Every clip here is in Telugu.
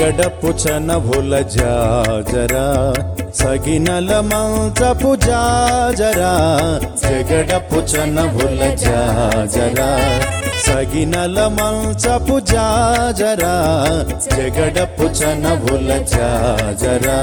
జగడపు చనభుల జాజరా సగినల మంచపు జాజరా జగడపు చనభుల జాజరా సగినల మంచపు జాజరా జగడపు చనభుల జాజరా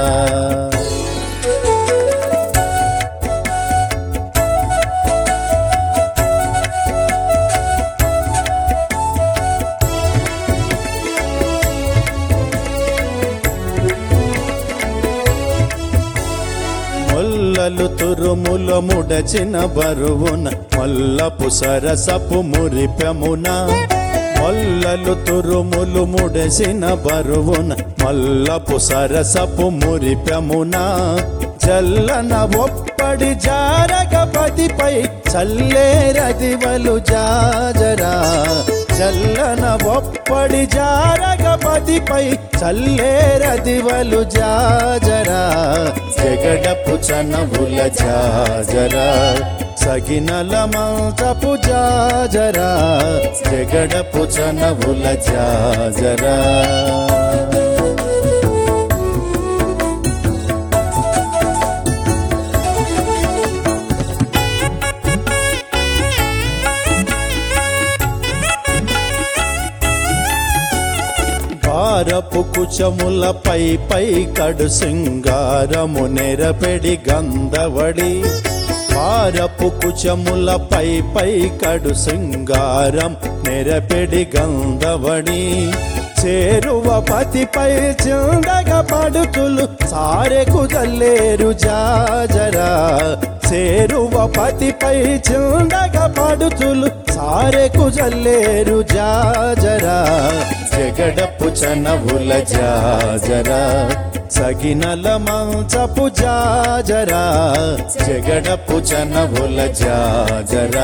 మొల్లలు తురుముల ముడచిన బరువున మల్లపు సరసపు మురిపెమున మొల్లలు తురుములు ముడసిన బరువున మల్లపు సరసపు మురిపెమున జల్లన ఒప్పడి జారగపతిపై చల్లేరదివలు జాజరా చల్లన ఒప్పడి జారగపతిపై చల్లేరదివలు జాజరా జగడపు చనవుల జాజరా సగినల మంచపు జాజరా జగడపు చనవుల జాజరా భారపు కుచముల పై పై కడు సింగారము నెరపెడి గంధవడి భారపు కుచముల పై పై కడు సింగారం నెరపెడి గంధవడి చేరువ పతిపై చిందగ పడుతులు సారెకు జల్లేరు జాజరా చేరువ పతిపై చిందగ పడుతులు సారెకు జల్లేరు జాజరా జగడపు చనవుల జాజరా సగినల మంచపు జాజరా జగడపు చనవుల జాజరా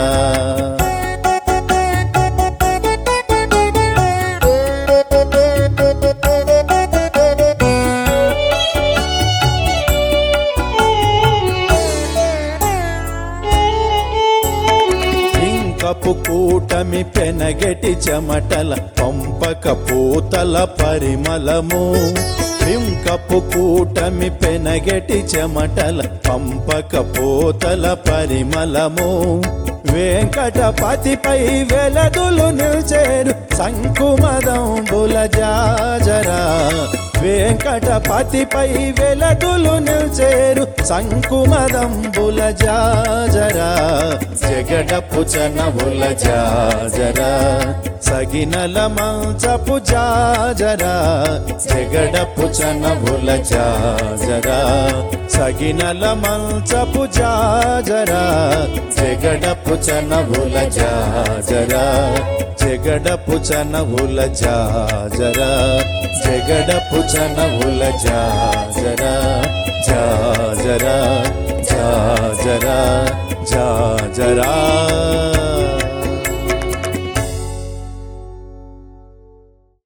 ఇంకపు కూటమి పెనగటి చెమటల పంపక పూతల పరిమళము ఇంకపు కూటమి పెనగటి చెమటల పంపక పూతల పరిమళము వెంకటపతిపై వెలదులు నిల్చేరు శంకుమదంబుల జాజరా వెంకటపతిపై వెలదులు నిల్చేరు శంకుమదంబుల జాజరా జగడపు చనవుల జాజరా సగినల మంచపు జాజరా జగడపు చనవుల జాజరా సగినల మంచపు జాజరా జగడపు చనవుల జాజరా జగడపు చనవుల జాజరా జగడపు చనవుల జాజరా జాజరా జాజరా జాజరా